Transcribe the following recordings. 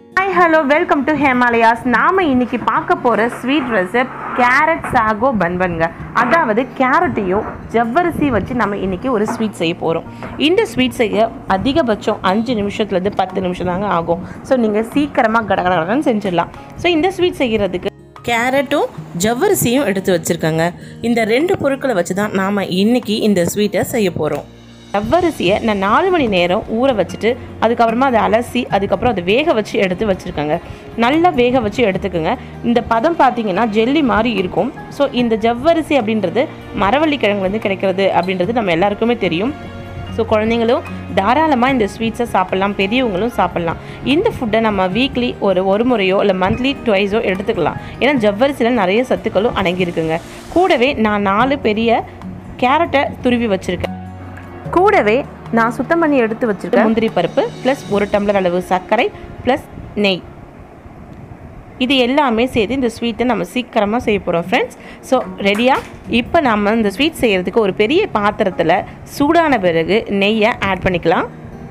hi hello welcome to Hemalaya's நாம இன்னைக்கு பார்க்க போகிற ஸ்வீட் ரெசிப் கேரட் சாகோ பன்பன்ங்க அதாவது கேரட்டையும் ஜவ்வரிசி வச்சு நம்ம இன்னைக்கு ஒரு ஸ்வீட் செய்ய போகிறோம் இந்த ஸ்வீட் செய்ய அதிகபட்சம் அஞ்சு நிமிஷத்துலேருந்து பத்து நிமிஷம் தாங்க ஆகும் ஸோ நீங்கள் சீக்கிரமாக கடகடன்னு செஞ்சிடலாம் ஸோ இந்த ஸ்வீட் செய்கிறதுக்கு கேரட்டும் ஜவ்வரிசியும் எடுத்து வச்சுருக்காங்க இந்த ரெண்டு பொருட்களை வச்சு தான் நாம் இன்னைக்கு இந்த ஸ்வீட்டை செய்ய போகிறோம் ஜவ்வரிசியை நான் நாலு மணி நேரம் ஊற வச்சுட்டு அதுக்கப்புறமா அதை அலசி அதுக்கப்புறம் அதை வேக வச்சு எடுத்து வச்சுருக்கேங்க நல்லா வேக வச்சு எடுத்துக்கோங்க இந்த பதம் பார்த்தீங்கன்னா ஜெல்லி மாதிரி இருக்கும் ஸோ இந்த ஜவ்வரிசி அப்படின்றது மரவள்ளி கிழங்குலேருந்து கிடைக்கிறது அப்படின்றது நம்ம எல்லாருக்குமே தெரியும் ஸோ குழந்தைங்களும் தாராளமாக இந்த ஸ்வீட்ஸை சாப்பிட்லாம் பெரியவங்களும் சாப்பிட்லாம் இந்த ஃபுட்டை நம்ம வீக்லி ஒரு ஒரு முறையோ இல்லை மந்த்லி ட்வைஸோ எடுத்துக்கலாம் ஏன்னா ஜவ்வரிசியில் நிறைய சத்துக்களும் அடங்கியிருக்குங்க கூடவே நான் நாலு பெரிய கேரட்டை துருவி வச்சுருக்கேன் கூடவே நான் சுத்தம் பண்ணி எடுத்து வச்சுருக்கேன் முந்திரி பருப்பு ப்ளஸ் ஒரு டம்ளர் அளவு சர்க்கரை ப்ளஸ் நெய் இது எல்லாமே சேர்த்து இந்த ஸ்வீட்டை நம்ம சீக்கிரமாக செய்ய போகிறோம் ஃப்ரெண்ட்ஸ் ஸோ ரெடியாக இப்போ நம்ம இந்த ஸ்வீட் செய்கிறதுக்கு ஒரு பெரிய பாத்திரத்தில் சூடான பிறகு நெய்யை ஆட் பண்ணிக்கலாம்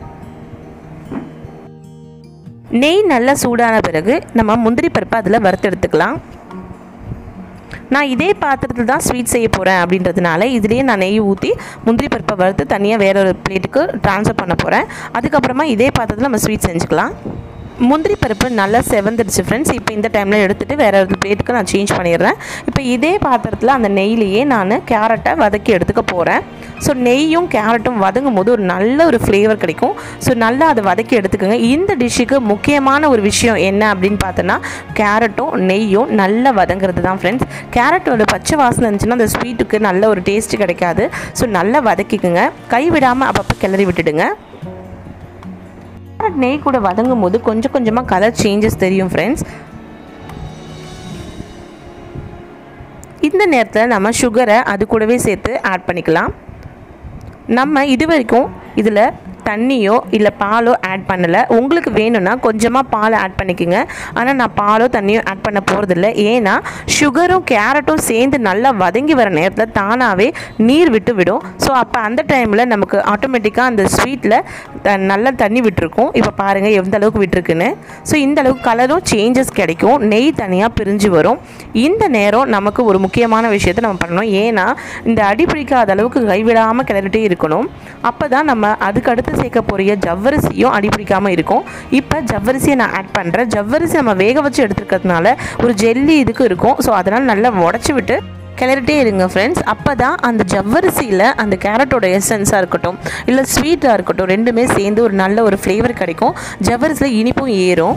நெய் நல்லா சூடான பிறகு நம்ம முந்திரி பருப்பை அதில் வறுத்து எடுத்துக்கலாம் நான் இதே பாத்திரத்தில் தான் ஸ்வீட் செய்ய போகிறேன் அப்படின்றதுனால இதுலேயே நான் நெய் ஊற்றி முந்திரி பருப்பை வறுத்து தனியாக வேற ஒரு பிளேட்டுக்கு ட்ரான்ஸ்ஃபர் பண்ண போகிறேன் அதுக்கப்புறமா இதே பாத்திரத்தில் நம்ம ஸ்வீட் செஞ்சுக்கலாம் முந்திரி பருப்பு நல்லா செவந்துடுச்சு ஃப்ரெண்ட்ஸ் இப்போ இந்த டைமில் எடுத்துகிட்டு வேற ஒரு பிளேட்டுக்கு நான் சேஞ்ச் பண்ணிடுறேன் இப்போ இதே பாத்திரத்தில் அந்த நெய்லேயே நான் கேரட்டை வதக்கி எடுத்துக்க போகிறேன் ஸோ நெய்யும் கேரட்டும் வதங்கும் போது ஒரு நல்ல ஒரு ஃப்ளேவர் கிடைக்கும் ஸோ நல்லா அதை வதக்கி எடுத்துக்கோங்க இந்த டிஷ்ஷுக்கு முக்கியமான ஒரு விஷயம் என்ன அப்படின்னு பார்த்தோன்னா கேரட்டும் நெய்யும் நல்லா வதங்குறது தான் ஃப்ரெண்ட்ஸ் கேரட்டோட பச்சை வாசனை இருந்துச்சுன்னா அந்த ஸ்வீட்டுக்கு நல்ல ஒரு டேஸ்ட் கிடைக்காது ஸோ நல்லா வதக்கிக்குங்க கை விடாமல் அப்பப்போ கிளறி விட்டுடுங்க கேரட் நெய் கூட வதங்கும் போது கொஞ்சம் கொஞ்சமாக கலர் சேஞ்சஸ் தெரியும் ஃப்ரெண்ட்ஸ் இந்த நேரத்தில் நம்ம சுகரை அது கூடவே சேர்த்து ஆட் பண்ணிக்கலாம் நம்ம இது வரைக்கும் இதில் தண்ணியோ இல்லை பாலோ ஆட் பண்ணலை உங்களுக்கு வேணும்னா கொஞ்சமாக பால் ஆட் பண்ணிக்கோங்க ஆனால் நான் பாலோ தண்ணியோ ஆட் பண்ண போகிறதில்ல ஏன்னா சுகரும் கேரட்டும் சேர்ந்து நல்லா வதங்கி வர நேரத்தில் தானாகவே நீர் விட்டு விடும் ஸோ அப்போ அந்த டைமில் நமக்கு ஆட்டோமேட்டிக்காக அந்த ஸ்வீட்டில் நல்லா தண்ணி விட்டுருக்கும் இப்போ பாருங்கள் எந்த அளவுக்கு விட்டுருக்குன்னு ஸோ இந்த அளவுக்கு கலரும் சேஞ்சஸ் கிடைக்கும் நெய் தனியாக பிரிஞ்சு வரும் இந்த நேரம் நமக்கு ஒரு முக்கியமான விஷயத்தை நம்ம பண்ணணும் ஏன்னா இந்த அடி பிடிக்காத அளவுக்கு கைவிடாமல் கிளறிட்டே இருக்கணும் அப்போ தான் நம்ம அதுக்கு அடுத்து சேர்க்க போகிற ஜவ்வரிசியும் அடி பிடிக்காமல் இருக்கும் இப்போ ஜவ்வரிசியை நான் ஆட் பண்ணுறேன் ஜவ்வரிசி நம்ம வேக வச்சு எடுத்துருக்கிறதுனால ஒரு ஜெல்லி இதுக்கு இருக்கும் ஸோ அதனால் நல்லா உடச்சி விட்டு கிளறிட்டே இருங்க ஃப்ரெண்ட்ஸ் அப்போ தான் அந்த ஜவ்வரிசியில் அந்த கேரட்டோட எசன்ஸாக இருக்கட்டும் இல்லை ஸ்வீட்டாக இருக்கட்டும் ரெண்டுமே சேர்ந்து ஒரு நல்ல ஒரு ஃப்ளேவர் கிடைக்கும் ஜவ்வரிசியில் இனிப்பும் ஏறும்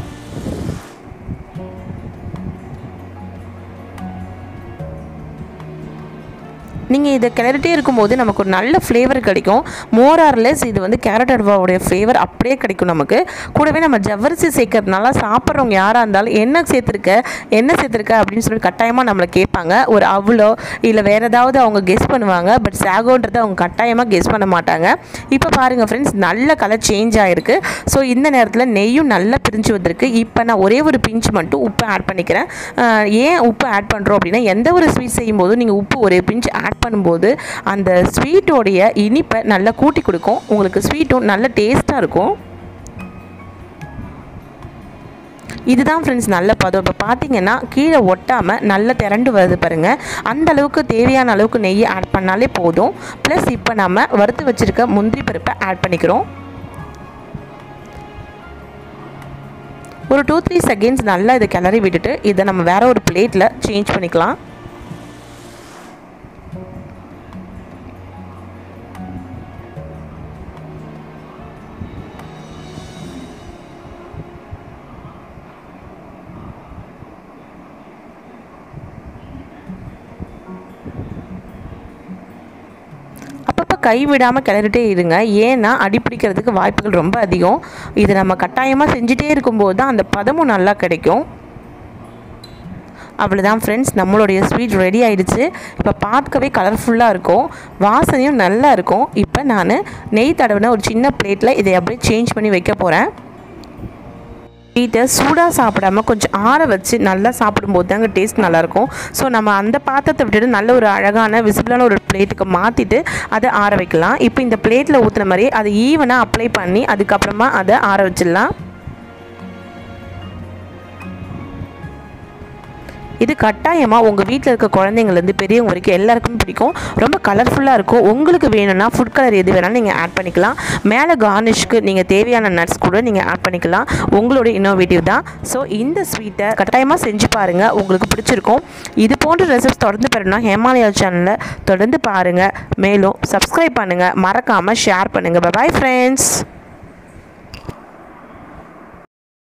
நீங்கள் இதை கிளறிட்டே இருக்கும்போது நமக்கு ஒரு நல்ல ஃப்ளேவர் கிடைக்கும் மோர் ஆர்லெஸ் இது வந்து கேரட் அல்வாவுடைய ஃப்ளேவர் அப்படியே கிடைக்கும் நமக்கு கூடவே நம்ம ஜவ்வரிசி சேர்க்கறதுனால சாப்பிட்றவங்க யாராக இருந்தாலும் என்ன சேர்த்துருக்க என்ன சேர்த்துருக்க அப்படின்னு சொல்லி கட்டாயமாக நம்மளை கேட்பாங்க ஒரு அவ்வளோ இல்லை வேறு ஏதாவது அவங்க கெஸ் பண்ணுவாங்க பட் சாகோன்றதை அவங்க கட்டாயமாக கெஸ் பண்ண மாட்டாங்க இப்போ பாருங்கள் ஃப்ரெண்ட்ஸ் நல்ல கலர் சேஞ்ச் ஆகிருக்கு ஸோ இந்த நேரத்தில் நெய்யும் நல்லா பிரிஞ்சு வந்திருக்கு இப்போ நான் ஒரே ஒரு பிஞ்ச் மட்டும் உப்பு ஆட் பண்ணிக்கிறேன் ஆஹ் ஏன் உப்பு ஆட் பண்ணுறோம் அப்படின்னா எந்த ஒரு ஸ்வீட் செய்யும்போதும் நீங்கள் உப்பு ஒரே பிஞ்ச் ஆட் பண்ணும்போது அந்த ஸ்வீட்டோடைய இனிப்பை நல்லா கூட்டி கொடுக்கும் உங்களுக்கு ஸ்வீட்டும் நல்ல டேஸ்ட்டாக இருக்கும் இதுதான் ஃப்ரெண்ட்ஸ் நல்ல பதம் இப்போ பார்த்தீங்கன்னா கீழே ஒட்டாமல் நல்லா திரண்டு வருது பாருங்கள் அந்த அளவுக்கு தேவையான அளவுக்கு நெய்யை ஆட் பண்ணாலே போதும் ப்ளஸ் இப்போ நம்ம வறுத்து வச்சுருக்க முந்திரி பருப்பை ஆட் பண்ணிக்கிறோம் ஒரு டூ த்ரீ செகண்ட்ஸ் நல்லா இதை கிளறி விட்டுட்டு இதை நம்ம வேற ஒரு பிளேட்டில் சேஞ்ச் பண்ணிக்கலாம் அப்பப்போ கை விடாமல் கிளறிட்டே இருங்க ஏன்னா அடிப்பிடிக்கிறதுக்கு வாய்ப்புகள் ரொம்ப அதிகம் இது நம்ம கட்டாயமாக செஞ்சுட்டே இருக்கும்போது தான் அந்த பதமும் நல்லா கிடைக்கும் அவ்வளோதான் ஃப்ரெண்ட்ஸ் நம்மளுடைய ஸ்வீட் ரெடி ஆயிடுச்சு இப்போ பார்க்கவே கலர்ஃபுல்லாக இருக்கும் வாசனையும் நல்லா இருக்கும் இப்போ நான் நெய் தடவின ஒரு சின்ன பிளேட்டில் இதை அப்படியே சேஞ்ச் பண்ணி வைக்க போகிறேன் ஸ்வீட்டை சூடாக சாப்பிடாம கொஞ்சம் ஆற வச்சு நல்லா சாப்பிடும்போது தாங்க டேஸ்ட் நல்லாயிருக்கும் ஸோ நம்ம அந்த பாத்திரத்தை விட்டுட்டு நல்ல ஒரு அழகான விசிபிளான ஒரு பிளேட்டுக்கு மாற்றிட்டு அதை ஆற வைக்கலாம் இப்போ இந்த பிளேட்டில் ஊற்றுன மாதிரி அதை ஈவனாக அப்ளை பண்ணி அதுக்கப்புறமா அதை ஆற வச்சிடலாம் இது கட்டாயமாக உங்கள் வீட்டில் இருக்க குழந்தைங்கலேருந்து பெரியவங்க வரைக்கும் எல்லாருக்கும் பிடிக்கும் ரொம்ப கலர்ஃபுல்லாக இருக்கும் உங்களுக்கு வேணும்னா ஃபுட் கலர் எது வேணாலும் நீங்கள் ஆட் பண்ணிக்கலாம் மேலே கார்னிஷ்க்கு நீங்கள் தேவையான நட்ஸ் கூட நீங்கள் ஆட் பண்ணிக்கலாம் உங்களோட இன்னோவேட்டிவ் தான் ஸோ இந்த ஸ்வீட்டை கட்டாயமாக செஞ்சு பாருங்கள் உங்களுக்கு பிடிச்சிருக்கும் இது போன்ற ரெசிப்ஸ் தொடர்ந்து பெறணும்னா ஹேமாலயா சேனலை தொடர்ந்து பாருங்கள் மேலும் சப்ஸ்கிரைப் பண்ணுங்கள் மறக்காமல் ஷேர் பண்ணுங்கள் பை ஃப்ரெண்ட்ஸ்